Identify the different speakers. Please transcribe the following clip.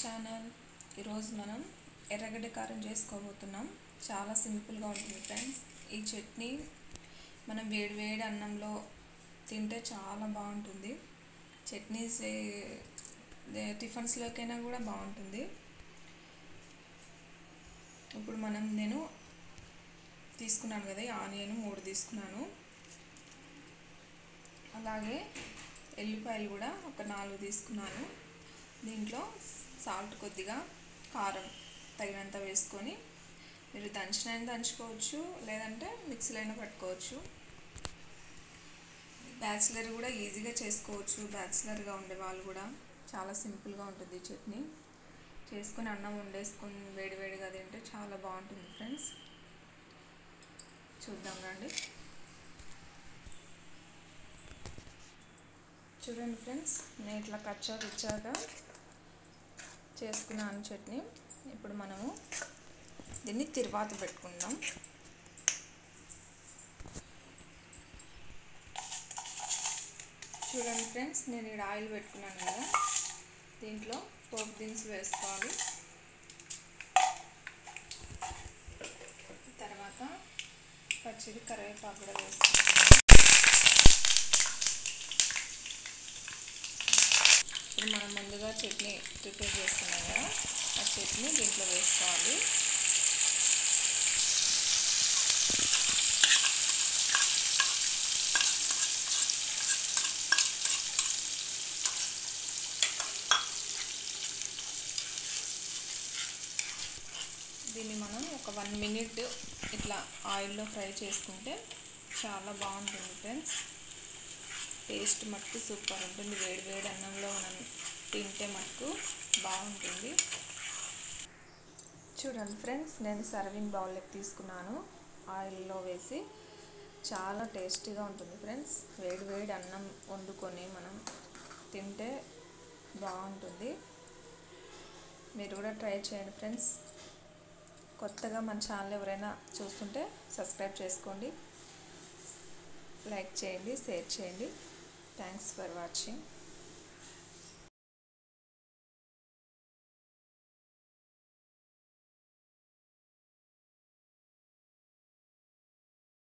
Speaker 1: channel ఈరోజు మనం ఎర్రగడ్డ కారం చేసుకోబోతున్నాం చాలా సింపుల్గా ఉంటుంది ఫ్రెండ్స్ ఈ చట్నీ మనం వేడి వేడి అన్నంలో తింటే చాలా బాగుంటుంది చట్నీస్ ఏ- ఏ- టిఫిన్స్లోకైనా కూడా బాగుంటుంది ఇప్పుడు మనం నేను తీసుకున్నాను కదా ఈ ఆనియన్ మూడు తీసుకున్నాను అలాగే ఎల్లిపాయలు కూడా ఒక నాలుగు తీసుకున్నాను దీంట్లో సాల్ట్ కొద్దిగా కారం తగినంత వేసుకొని మీరు దంచినైనా దంచుకోవచ్చు లేదంటే మిక్సీలో అయినా పట్టుకోవచ్చు బ్యాచిలర్ కూడా ఈజీగా చేసుకోవచ్చు బ్యాచిలర్గా ఉండే వాళ్ళు కూడా చాలా సింపుల్గా ఉంటుంది ఈ చట్నీ చేసుకొని అన్నం వండేసుకొని వేడివేడిగా తింటే చాలా బాగుంటుంది ఫ్రెండ్స్ చూద్దాం రండి చూడండి ఫ్రెండ్స్ నేను ఇట్లా కచ్చా పిచ్చాగా చేసుకున్నాను చట్నీ ఇప్పుడు మనము దీన్ని తిరువాత పెట్టుకుందాం చూడండి ఫ్రెండ్స్ నేను ఇక్కడ ఆయిల్ పెట్టుకున్నాను కదా దీంట్లో పోపు దినుసులు వేసుకోవాలి తర్వాత పచ్చిది కరివేపాకు కూడా వేసుకోవాలి ఇప్పుడు మనం ముందుగా చట్నీ ప్రిపేర్ చేసుకున్నాం కదా ఆ చట్నీ దీంట్లో వేసుకోవాలి దీన్ని మనం ఒక వన్ మినిట్ ఇట్లా ఆయిల్లో ఫ్రై చేసుకుంటే చాలా బాగుంటుంది ఫ్రెండ్స్ టేస్ట్ మట్టుకు సూపర్ ఉంటుంది వేడి వేడి అన్నంలో మనం తింటే మటుకు బాగుంటుంది చూడండి ఫ్రెండ్స్ నేను సర్వింగ్ బౌల్లోకి తీసుకున్నాను ఆయిల్లో వేసి చాలా టేస్టీగా ఉంటుంది ఫ్రెండ్స్ వేడి వేడి అన్నం వండుకొని మనం తింటే బాగుంటుంది మీరు కూడా ట్రై చేయండి ఫ్రెండ్స్ కొత్తగా మన ఛానల్ ఎవరైనా చూస్తుంటే సబ్స్క్రైబ్ చేసుకోండి లైక్ చేయండి షేర్ చేయండి థ్యాంక్స్ ఫర్ వాచింగ్